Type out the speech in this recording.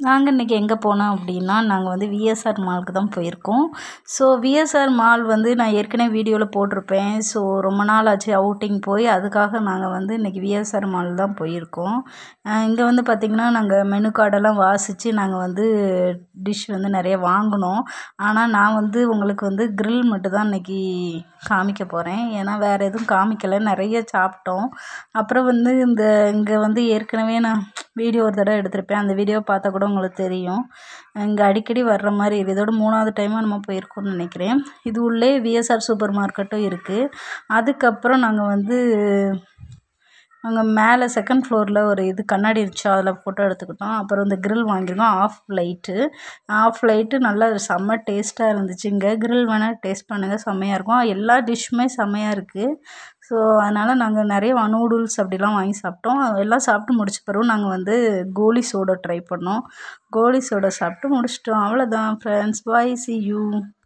நாங்கள் இன்றைக்கி எங்கே போனோம் அப்படின்னா நாங்கள் வந்து விஎஸ்ஆர் மாலுக்கு தான் போயிருக்கோம் ஸோ விஎஸ்ஆர் மால் வந்து நான் ஏற்கனவே வீடியோவில் போட்டிருப்பேன் ஸோ ரொம்ப நாள் ஆச்சு அவுட்டிங் போய் அதுக்காக நாங்கள் வந்து இன்றைக்கி விஎஸ்ஆர் மால் தான் போயிருக்கோம் இங்கே வந்து பார்த்திங்கன்னா நாங்கள் மெனு கார்டெல்லாம் வாசித்து நாங்கள் வந்து டிஷ் வந்து நிறைய வாங்கினோம் ஆனால் நான் வந்து உங்களுக்கு வந்து grill மட்டும் தான் இன்றைக்கி காமிக்க போகிறேன் ஏன்னா வேறு எதுவும் காமிக்கலை நிறைய சாப்பிட்டோம் அப்புறம் வந்து இந்த இங்கே வந்து ஏற்கனவே நான் வீடியோ ஒரு தடவை எடுத்திருப்பேன் அந்த வீடியோ பார்த்தா கூட உங்களுக்கு தெரியும் இங்கே அடிக்கடி வர்ற மாதிரி இருக்குது இதோட மூணாவது டைமாக நம்ம போயிருக்கோம்னு நினைக்கிறேன் இது உள்ளே விஎஸ்ஆர் சூப்பர் மார்க்கெட்டும் இருக்குது அதுக்கப்புறம் நாங்கள் வந்து அங்கே மேலே செகண்ட் ஃப்ளோரில் ஒரு இது கண்ணாடி இருந்துச்சு அதில் ஃபோட்டோ எடுத்துக்கிட்டோம் அப்புறம் இந்த grill வாங்கியிருக்கோம் ஆஃப் லைட்டு ஆஃப் லைட்டு நல்லா செம்ம டேஸ்ட்டாக இருந்துச்சு இங்கே grill வேணால் டேஸ்ட் பண்ணுங்கள் செம்மையாக இருக்கும் எல்லா டிஷ்ஷுமே செம்மையாக இருக்குது ஸோ அதனால் நாங்கள் நிறைய நூடுல்ஸ் அப்படிலாம் வாங்கி சாப்பிட்டோம் எல்லாம் சாப்பிட்டு முடிச்ச பிறகு நாங்கள் வந்து கோலி சோடா ட்ரை பண்ணோம் கோலி சோடா சாப்பிட்டு முடிச்சிட்டோம் அவ்வளோதான் ஃப்ரெண்ட்ஸ் பாய் சி யூ